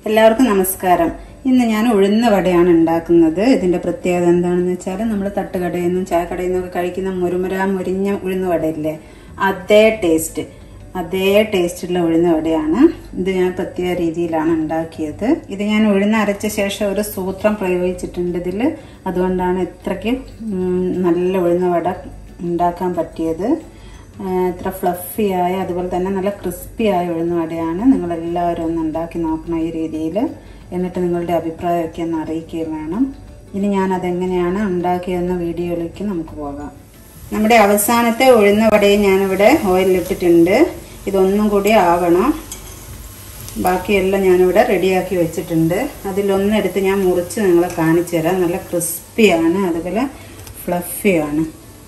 എല്ലാവർക്കും നമസ്കാരം ഇന്ന് ഞാൻ ഉഴുന്ന വടയാണ് ഉണ്ടാക്കുന്നത് ഇതിന്റെ പ്രത്യേകത എന്താണെന്ന് വെച്ചാൽ നമ്മൾ തട്ടുകടയിൽ നിന്നും ചായക്കടയിൽ നിന്നൊക്കെ കഴിക്കുന്ന മുരുമുര മുരിഞ്ഞ ഉഴുന്ന വടയില്ലേ അതേ ടേസ്റ്റ് അതേ ടേസ്റ്റുള്ള ഉഴുന്ന വടയാണ് ഇത് ഞാൻ പ്രത്യേക രീതിയിലാണ് ഉണ്ടാക്കിയത് ഇത് ഞാൻ ഉഴുന്ന് അരച്ച ശേഷം ഒരു സൂത്രം പ്രയോഗിച്ചിട്ടുണ്ട് ഇതിൽ അതുകൊണ്ടാണ് ഇത്രയ്ക്ക് ഉം, നല്ല ഉഴുന്ന വട ഉണ്ടാക്കാൻ പറ്റിയത് ആ, ഇത്ര ഫ്ലഫി ആയ അതുപോലെ തന്നെ നല്ല ക്രിസ്പി ആയ ഉഴുന്ന വടയാണ് നിങ്ങൾ എല്ലാവരും ഒന്ന് ഉണ്ടാക്കി നോക്കണം ഈ രീതിയിൽ എന്നിട്ട് നിങ്ങളുടെ അഭിപ്രായമൊക്കെ ഒന്ന് അറിയിക്കുകയും വേണം ഇനി ഞാൻ അതെങ്ങനെയാണ് ഉണ്ടാക്കിയതെന്ന വീഡിയോയിലേക്ക് നമുക്ക് പോകാം നമ്മുടെ അവസാനത്തെ ഉഴുന്ന വടയും ഞാനിവിടെ ഓയിലിട്ടിട്ടുണ്ട് ഇതൊന്നും കൂടി ആവണം ബാക്കിയെല്ലാം ഞാനിവിടെ റെഡിയാക്കി വെച്ചിട്ടുണ്ട് അതിലൊന്നെടുത്ത് ഞാൻ മുറിച്ച് നിങ്ങളെ കാണിച്ചു തരാം നല്ല ക്രിസ്പിയാണ് അതുപോലെ ഫ്ലഫിയാണ്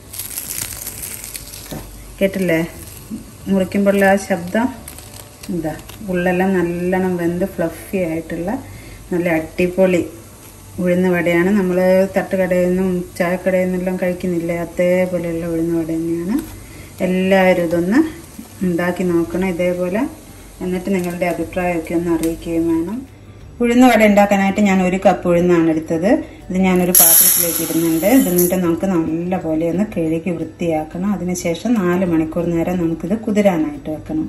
കേട്ടില്ലേ മുറിക്കുമ്പോഴുള്ള ആ ശബ്ദം എന്താ ഉള്ളെല്ലാം നല്ലോണം വെന്ത് ഫ്ലഫി ആയിട്ടുള്ള നല്ല അടിപൊളി ഉഴുന്ന വടയാണ് നമ്മൾ തട്ടുകടയിൽ നിന്നും ചായക്കടയിൽ നിന്നെല്ലാം കഴിക്കുന്നില്ലേ അതേപോലെയുള്ള ഉഴുന്ന വട തന്നെയാണ് എല്ലാവരും ഇതൊന്ന് ഉണ്ടാക്കി നോക്കണം ഇതേപോലെ എന്നിട്ട് നിങ്ങളുടെ അഭിപ്രായമൊക്കെ ഒന്ന് അറിയിക്കുകയും വേണം ഉഴുന്ന വട ഉണ്ടാക്കാനായിട്ട് ഞാൻ ഒരു കപ്പ് ഉഴുന്നാണ് എടുത്തത് ഇത് ഞാനൊരു പാത്രത്തിലേക്ക് ഇടുന്നുണ്ട് ഇത് എന്നിട്ട് നമുക്ക് നല്ല പോലെ ഒന്ന് കഴുകി വൃത്തിയാക്കണം അതിനുശേഷം നാല് മണിക്കൂർ നേരം നമുക്കിത് കുതിരാനായിട്ട് വെക്കണം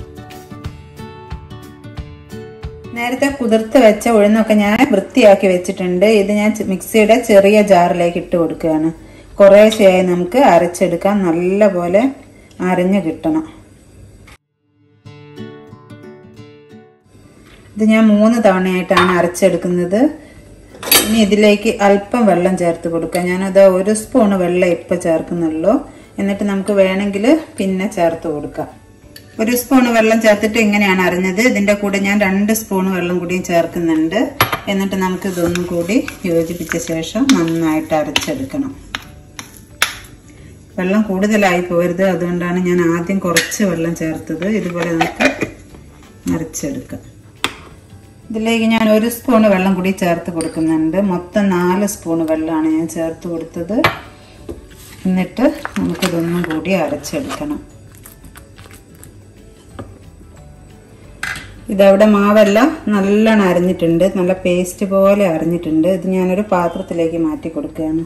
നേരത്തെ കുതിർത്ത് വെച്ച ഉഴുന്നൊക്കെ ഞാൻ വൃത്തിയാക്കി വെച്ചിട്ടുണ്ട് ഇത് ഞാൻ മിക്സിയുടെ ചെറിയ ജാറിലേക്ക് ഇട്ട് കൊടുക്കുകയാണ് കുറേശ്ശെയായി നമുക്ക് അരച്ചെടുക്കാൻ നല്ല പോലെ അരഞ്ഞു കിട്ടണം ഇത് ഞാൻ മൂന്ന് തവണയായിട്ടാണ് അരച്ചെടുക്കുന്നത് ഇനി ഇതിലേക്ക് അല്പം വെള്ളം ചേർത്ത് കൊടുക്കാം ഞാനത് ഒരു സ്പൂൺ വെള്ളം ഇപ്പം ചേർക്കുന്നുള്ളൂ എന്നിട്ട് നമുക്ക് വേണമെങ്കിൽ പിന്നെ ചേർത്ത് കൊടുക്കാം ഒരു സ്പൂൺ വെള്ളം ചേർത്തിട്ട് ഇങ്ങനെയാണ് അരിഞ്ഞത് ഇതിന്റെ കൂടെ ഞാൻ രണ്ട് സ്പൂൺ വെള്ളം കൂടിയും ചേർക്കുന്നുണ്ട് എന്നിട്ട് നമുക്ക് ഇതൊന്നും കൂടി യോജിപ്പിച്ച ശേഷം നന്നായിട്ട് അരച്ചെടുക്കണം വെള്ളം കൂടുതലായി പോരുത് അതുകൊണ്ടാണ് ഞാൻ ആദ്യം കുറച്ച് വെള്ളം ചേർത്തത് ഇതുപോലെ നമുക്ക് അരച്ചെടുക്കാം ഇതിലേക്ക് ഞാൻ ഒരു സ്പൂൺ വെള്ളം കൂടി ചേർത്ത് കൊടുക്കുന്നുണ്ട് മൊത്തം നാല് സ്പൂൺ വെള്ളമാണ് ഞാൻ ചേർത്ത് കൊടുത്തത് എന്നിട്ട് നമുക്കിതൊന്നും കൂടി അരച്ചെടുക്കണം ഇതവിടെ മാവെല്ലാം നല്ലോണം അരിഞ്ഞിട്ടുണ്ട് നല്ല പേസ്റ്റ് പോലെ അരിഞ്ഞിട്ടുണ്ട് ഇത് ഞാനൊരു പാത്രത്തിലേക്ക് മാറ്റി കൊടുക്കുകയാണ്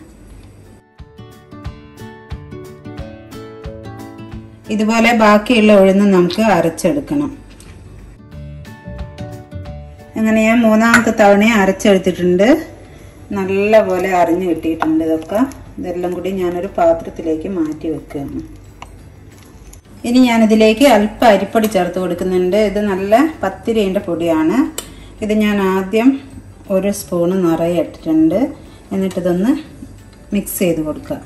ഇതുപോലെ ബാക്കിയുള്ള ഉഴുന്ന് നമുക്ക് അരച്ചെടുക്കണം അങ്ങനെ ഞാൻ മൂന്നാമത്തെ തവണ അരച്ചെടുത്തിട്ടുണ്ട് നല്ല പോലെ അരിഞ്ഞു കിട്ടിയിട്ടുണ്ട് ഇതൊക്കെ ഇതെല്ലാം കൂടി ഞാനൊരു പാത്രത്തിലേക്ക് മാറ്റി വെക്കുകയാണ് ഇനി ഞാനിതിലേക്ക് അല്പം അരിപ്പൊടി ചേർത്ത് കൊടുക്കുന്നുണ്ട് ഇത് നല്ല പത്തിരിൻ്റെ പൊടിയാണ് ഇത് ഞാൻ ആദ്യം ഒരു സ്പൂണ് നിറയെ ഇട്ടിട്ടുണ്ട് എന്നിട്ടിതൊന്ന് മിക്സ് ചെയ്ത് കൊടുക്കുക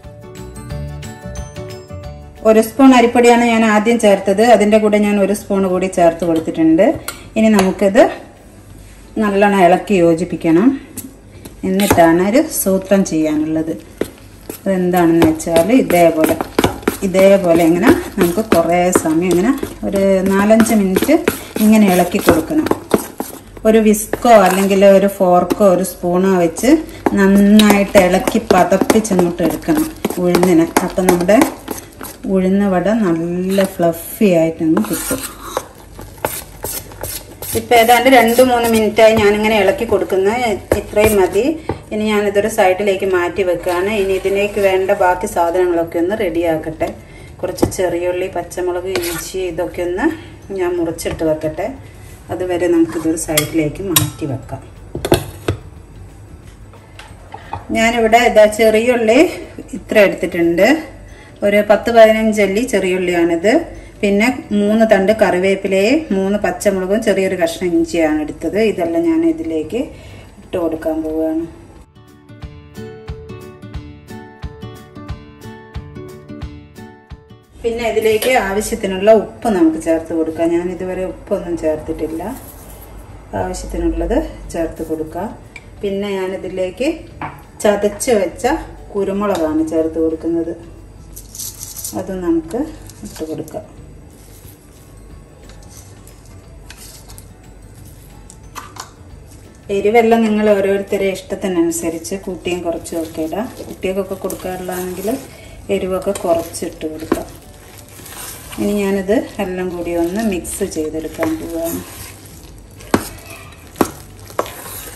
ഒരു സ്പൂൺ അരിപ്പൊടിയാണ് ഞാൻ ആദ്യം ചേർത്തത് അതിൻ്റെ കൂടെ ഞാൻ ഒരു സ്പൂൺ കൂടി ചേർത്ത് കൊടുത്തിട്ടുണ്ട് ഇനി നമുക്കിത് നല്ലോണം ഇളക്കി യോജിപ്പിക്കണം എന്നിട്ടാണ് ഒരു സൂത്രം ചെയ്യാനുള്ളത് അതെന്താണെന്ന് വെച്ചാൽ ഇതേപോലെ ഇതേപോലെ ഇങ്ങനെ നമുക്ക് കുറേ സമയം ഇങ്ങനെ ഒരു നാലഞ്ച് മിനിറ്റ് ഇങ്ങനെ ഇളക്കി കൊടുക്കണം ഒരു വിസ്കോ അല്ലെങ്കിൽ ഒരു ഫോർക്കോ ഒരു സ്പൂണോ വെച്ച് നന്നായിട്ട് ഇളക്കി പതപ്പിച്ചങ്ങോട്ട് എടുക്കണം ഉഴുന്നിന് അപ്പം നമ്മുടെ ഉഴുന്ന വട നല്ല ഫ്ലഫി ആയിട്ടങ്ങ് കിട്ടും ഇപ്പം ഏതാണ്ട് രണ്ട് മൂന്ന് മിനിറ്റായി ഞാനിങ്ങനെ ഇളക്കി കൊടുക്കുന്ന ഇത്രയും മതി ഇനി ഞാനിതൊരു സൈഡിലേക്ക് മാറ്റി വെക്കുകയാണ് ഇനി ഇതിലേക്ക് വേണ്ട ബാക്കി സാധനങ്ങളൊക്കെ ഒന്ന് റെഡിയാക്കട്ടെ കുറച്ച് ചെറിയുള്ളി പച്ചമുളക് ഇഞ്ചി ഇതൊക്കെ ഒന്ന് ഞാൻ മുറിച്ചിട്ട് വെക്കട്ടെ അതുവരെ നമുക്കിതൊരു സൈഡിലേക്ക് മാറ്റി വെക്കാം ഞാനിവിടെ ഇതാ ചെറിയുള്ളി ഇത്ര എടുത്തിട്ടുണ്ട് ഒരു പത്ത് പതിനഞ്ചല്ലി ചെറിയുള്ളിയാണിത് പിന്നെ മൂന്ന് തണ്ട് കറിവേപ്പിലയും മൂന്ന് പച്ചമുളകും ചെറിയൊരു കഷ്ണം ഇഞ്ചിയാണ് എടുത്തത് ഇതെല്ലാം ഞാൻ ഇതിലേക്ക് ഇട്ട് കൊടുക്കാൻ പോവുകയാണ് പിന്നെ ഇതിലേക്ക് ആവശ്യത്തിനുള്ള ഉപ്പ് നമുക്ക് ചേർത്ത് കൊടുക്കാം ഞാൻ ഇതുവരെ ഉപ്പൊന്നും ചേർത്തിട്ടില്ല ആവശ്യത്തിനുള്ളത് ചേർത്ത് കൊടുക്കാം പിന്നെ ഞാനിതിലേക്ക് ചതച്ച് വെച്ച കുരുമുളകാണ് ചേർത്ത് കൊടുക്കുന്നത് അതും നമുക്ക് ഇട്ട് കൊടുക്കാം എരിവെല്ലാം നിങ്ങൾ ഓരോരുത്തരെ ഇഷ്ടത്തിനനുസരിച്ച് കൂട്ടിയും കുറച്ചും ഒക്കെ ഇടാം കുട്ടികൾക്കൊക്കെ കൊടുക്കാറുള്ളതാണെങ്കിൽ എരിവൊക്കെ കുറച്ചിട്ട് കൊടുക്കാം ഇനി ഞാനിത് എല്ലാം കൂടി ഒന്ന് മിക്സ് ചെയ്തെടുക്കാൻ പോവുകയാണ്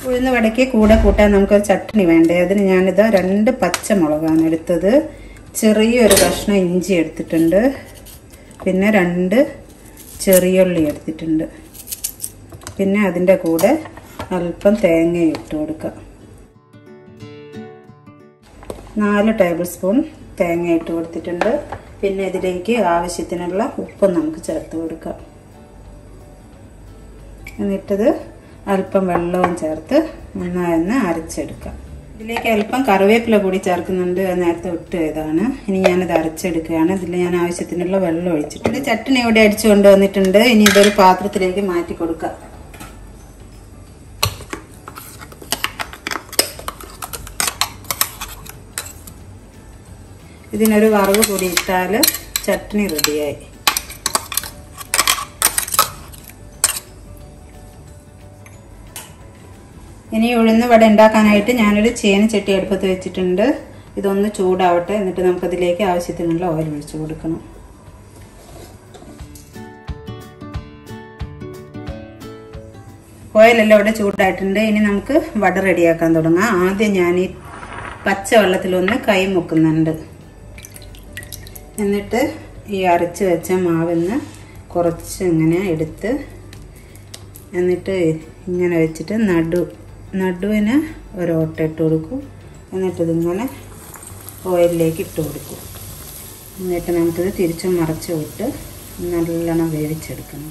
ഉഴുന്ന് വടയ്ക്ക് കൂടെ കൂട്ടാൻ നമുക്ക് ചട്നി വേണ്ടേ അതിന് ഞാനിത് രണ്ട് പച്ചമുളകാണ് എടുത്തത് ചെറിയൊരു കഷ്ണം ഇഞ്ചി എടുത്തിട്ടുണ്ട് പിന്നെ രണ്ട് ചെറിയുള്ളി എടുത്തിട്ടുണ്ട് പിന്നെ അതിൻ്റെ കൂടെ അല്പം തേങ്ങ ഇട്ട് കൊടുക്കാം നാല് ടേബിൾ സ്പൂൺ തേങ്ങ ഇട്ട് കൊടുത്തിട്ടുണ്ട് പിന്നെ ഇതിലേക്ക് ആവശ്യത്തിനുള്ള ഉപ്പ് നമുക്ക് ചേർത്ത് കൊടുക്കാം എന്നിട്ടത് അല്പം വെള്ളവും ചേർത്ത് നന്നായൊന്ന് അരച്ചെടുക്കാം ഇതിലേക്ക് അല്പം കറിവേപ്പില കൂടി ചേർക്കുന്നുണ്ട് അത് നേരത്തെ ഇട്ട് ഇതാണ് ഇനി ഞാനത് അരച്ചെടുക്കുകയാണ് ഇതിൽ ഞാൻ ആവശ്യത്തിനുള്ള വെള്ളം ഒഴിച്ചിട്ടുണ്ട് ചട്ടണി ഇവിടെ അടിച്ചു കൊണ്ടുവന്നിട്ടുണ്ട് ഇനി ഇതൊരു പാത്രത്തിലേക്ക് മാറ്റി കൊടുക്കാം ഇതിനൊരു വറവ് കൂടി ഇട്ടാൽ ചട്നി റെഡിയായി ഇനി ഉഴുന്ന് വട ഉണ്ടാക്കാനായിട്ട് ഞാനൊരു ചീനച്ചട്ടി അടുപ്പത്ത് വെച്ചിട്ടുണ്ട് ഇതൊന്ന് ചൂടാവട്ടെ എന്നിട്ട് നമുക്കതിലേക്ക് ആവശ്യത്തിനുള്ള ഓയിൽ ഒഴിച്ചു കൊടുക്കണം ഓയിലെല്ലാം ഇവിടെ ചൂടായിട്ടുണ്ട് ഇനി നമുക്ക് വട റെഡിയാക്കാൻ തുടങ്ങാം ആദ്യം ഞാൻ ഈ പച്ച വെള്ളത്തിലൊന്ന് കൈ മുക്കുന്നുണ്ട് എന്നിട്ട് ഈ അരച്ച് വെച്ച മാവിന്ന് കുറച്ച് ഇങ്ങനെ എടുത്ത് എന്നിട്ട് ഇങ്ങനെ വെച്ചിട്ട് നടു നടുവിന് ഒരു ഓട്ട ഇട്ട് കൊടുക്കും എന്നിട്ട് ഇതിങ്ങനെ ഓയിലിലേക്ക് ഇട്ട് കൊടുക്കും എന്നിട്ട് നമുക്കിത് തിരിച്ചും മറച്ച് വിട്ട് നല്ലോണം വേവിച്ചെടുക്കണം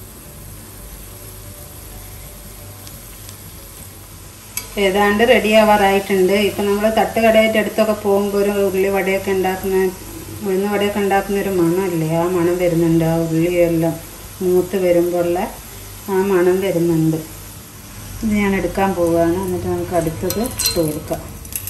ഏതാണ്ട് റെഡി ആവാറായിട്ടുണ്ട് ഇപ്പം നമ്മൾ തട്ടുകടയായിട്ട് അടുത്തൊക്കെ പോകുമ്പോൾ ഒരു ഉള്ളി വടയൊക്കെ ഉണ്ടാക്കുന്ന ഉഴുന്ന വടയൊക്കെ ഉണ്ടാക്കുന്ന ഒരു മണമല്ലേ ആ മണം വരുന്നുണ്ട് ആ ഉള്ളിയെല്ലാം മൂത്ത് വരുമ്പോഴുള്ള ആ മണം വരുന്നുണ്ട് ഇത് ഞാൻ എടുക്കാൻ പോവുകയാണ് എന്നിട്ട് നമുക്ക് അടുത്തത് ഇട്ട് കൊടുക്കാം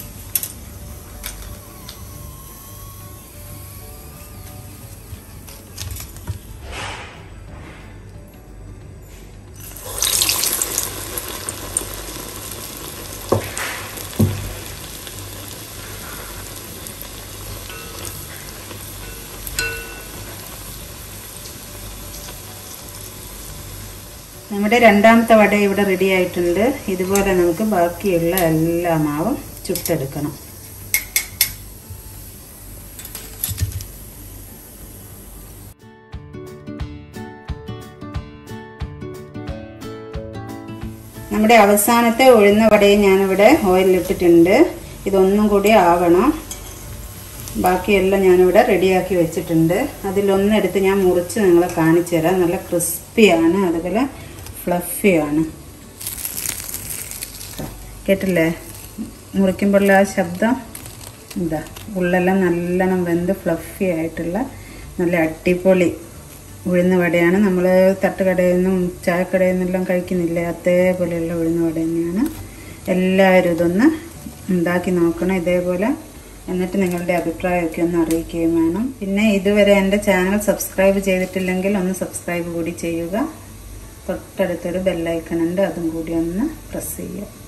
നമ്മുടെ രണ്ടാമത്തെ വട ഇവിടെ റെഡി ആയിട്ടുണ്ട് ഇതുപോലെ നമുക്ക് ബാക്കിയുള്ള എല്ലാ മാവും ചുട്ടെടുക്കണം നമ്മുടെ അവസാനത്തെ ഉഴുന്ന വടയും ഞാനിവിടെ ഓയിലിട്ടിട്ടുണ്ട് ഇതൊന്നും കൂടി ആവണം ബാക്കിയെല്ലാം ഞാനിവിടെ റെഡിയാക്കി വെച്ചിട്ടുണ്ട് അതിലൊന്നെടുത്ത് ഞാൻ മുറിച്ച് നിങ്ങളെ കാണിച്ചു തരാം നല്ല ക്രിസ്പിയാണ് അതുപോലെ ഫ്ലഫിയാണ് കേട്ടില്ലേ മുറിക്കുമ്പോഴുള്ള ആ ശബ്ദം എന്താ ഉള്ളെല്ലാം നല്ലോണം വെന്ത് ഫ്ലഫി ആയിട്ടുള്ള നല്ല അടിപൊളി ഉഴുന്ന വടയാണ് നമ്മൾ തട്ടുകടയിൽ നിന്നും ചായക്കടയിൽ നിന്നെല്ലാം കഴിക്കുന്നില്ലേ അതേപോലെയുള്ള ഉഴുന്ന വട തന്നെയാണ് എല്ലാവരും ഇതൊന്ന് ഉണ്ടാക്കി നോക്കണം ഇതേപോലെ എന്നിട്ട് നിങ്ങളുടെ അഭിപ്രായമൊക്കെ ഒന്ന് അറിയിക്കുകയും വേണം പിന്നെ ഇതുവരെ എൻ്റെ ചാനൽ സബ്സ്ക്രൈബ് ചെയ്തിട്ടില്ലെങ്കിൽ ഒന്ന് സബ്സ്ക്രൈബ് കൂടി ചെയ്യുക തൊട്ടടുത്തൊരു ബെല്ലൈക്കൺ ഉണ്ട് അതും കൂടി ഒന്ന് പ്രസ് ചെയ്യുക